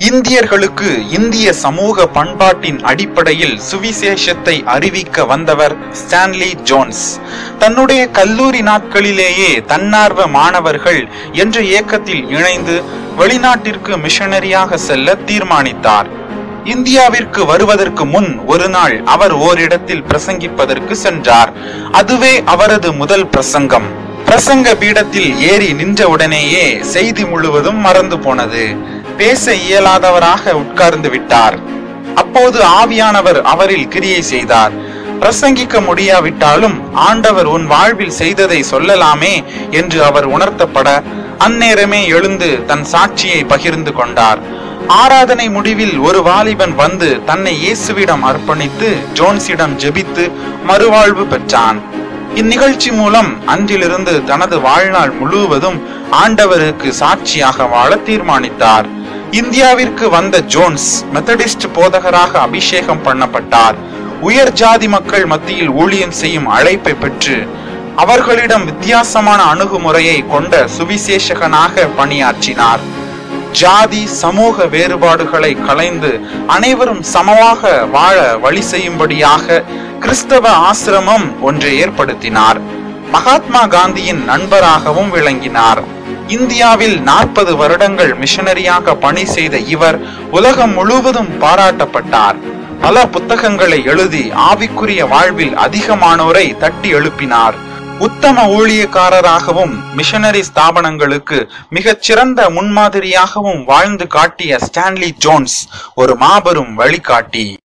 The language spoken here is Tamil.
இந்தியர்களுக்கு இந்திய சமூக பண்பாட்டின் அடிப்படையில் சுவிசேஷத்தை அறிவிக்க வந்தவர் ஸ்டான்லி ஜோன்ஸ் தன்னுடைய கல்லூரி நாட்களிலேயே தன்னார்வ மாணவர்கள் என்ற இயக்கத்தில் இணைந்து வெளிநாட்டிற்கு மிஷனரியாக செல்ல தீர்மானித்தார் இந்தியாவிற்கு வருவதற்கு முன் ஒரு நாள் அவர் ஓரிடத்தில் பிரசங்கிப்பதற்கு சென்றார் அதுவே அவரது முதல் பிரசங்கம் பிரசங்க பீடத்தில் ஏறி நின்றவுடனேயே செய்தி முழுவதும் மறந்து போனது பேச இயலாதவராக உட்கார்ந்து விட்டார் அப்போது ஆவியானவர் அவரில் கிரியை செய்தார் பிரசங்கிக்க முடியாவிட்டாலும் ஆண்டவர் உன் வாழ்வில் செய்ததை சொல்லலாமே என்று அவர் உணர்த்தப்பட அந்நேரமே எழுந்து தன் சாட்சியை பகிர்ந்து கொண்டார் ஆராதனை முடிவில் ஒரு வாலிபன் வந்து தன்னை இயேசுவிடம் அர்ப்பணித்து ஜோன்ஸிடம் ஜெபித்து மறுவாழ்வு பெற்றான் இந்நிகழ்ச்சி மூலம் அன்றிலிருந்து தனது வாழ்நாள் முழுவதும் ஆண்டவருக்கு சாட்சியாக வாழ தீர்மானித்தார் இந்தியாவிற்கு வந்த ஜோன்ஸ் மெத்தடிஸ்ட் போதகராக அபிஷேகம் பண்ணப்பட்டார் உயர் ஜாதி மக்கள் மத்தியில் ஊழியம் செய்யும் அழைப்பை பெற்று அவர்களிடம் வித்தியாசமான அணுகுமுறையை கொண்ட சுவிசேஷகனாக பணியாற்றினார் ஜாதி சமூக வேறுபாடுகளை களைந்து அனைவரும் சமமாக வாழ வழி செய்யும்படியாக கிறிஸ்தவ ஆசிரமம் ஒன்றை ஏற்படுத்தினார் மகாத்மா காந்தியின் நண்பராகவும் விளங்கினார் இந்தியாவில் நாற்பது வருடங்கள் மிஷனரியாக பணி செய்த இவர் உலகம் முழுவதும் பாராட்டப்பட்டார் பல புத்தகங்களை எழுதி ஆவிக்குரிய வாழ்வில் அதிகமானோரை தட்டி எழுப்பினார் உத்தம ஊழியக்காரராகவும் மிஷனரி ஸ்தாபனங்களுக்கு மிகச் சிறந்த முன்மாதிரியாகவும் வாழ்ந்து காட்டிய ஸ்டான்லி ஜோன்ஸ் ஒரு மாபெரும் வழிகாட்டி